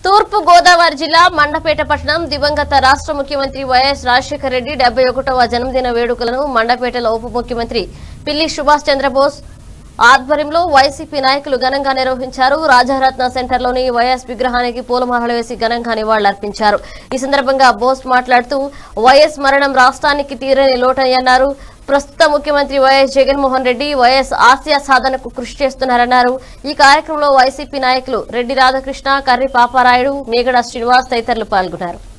తూర్పు గోదావరి జిల్లా మండపేట పట్టణం దివంగత రాష్ట్ర ముఖ్యమంత్రి వైఎస్ రాజశేఖర రెడ్డి డెబ్బై ఒకటవ జన్మదిన వేడుకలను మండపేటలో ఉప ముఖ్యమంత్రి పిల్లి సుభాష్ చంద్రబోస్ ఆధ్వర్యంలో వైసీపీ నాయకులు ఘనంగా నిర్వహించారు రాజారత్న సెంటర్లోని వైఎస్ విగ్రహానికి పూలమాలలు వేసి ఘనంగా నివాళులర్పించారు ఈ సందర్భంగా బోస్ మాట్లాడుతూ వైఎస్ మరణం రాష్ట్రానికి తీరని లోటని అన్నారు ప్రస్తుత ముఖ్యమంత్రి వైఎస్ జగన్మోహన్ రెడ్డి వైఎస్ ఆసియా సాధనకు కృషి చేస్తున్నారన్నారు ఈ కార్యక్రమంలో వైసీపీ నాయకులు రెడ్డి రాధాకృష్ణ కర్రి పాపారాయుడు మేగడ శ్రీనివాస్ తదితరులు పాల్గొన్నారు